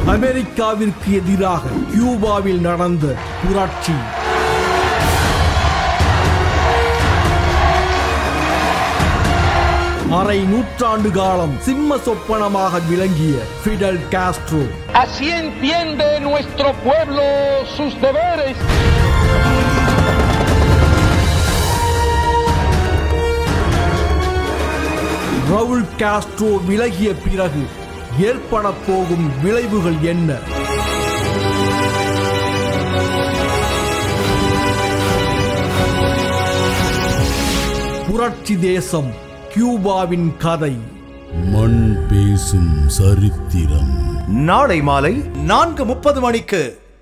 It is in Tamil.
அமெரிக்காவிற்கு எதிராக கியூபாவில் நடந்த புரட்சி அரை நூற்றாண்டு காலம் சிம்ம சொப்பனமாக விளங்கிய Fidel Castro Así entiende nuestro pueblo sus deberes. Raul Castro விலகிய பிறகு ஏற்பட போகும் விளைவுகள் என்ன புரட்சி தேசம் கியூபாவின் கதை மண் பேசும் சரித்திரம் நாளை மாலை நான்கு முப்பது மணிக்கு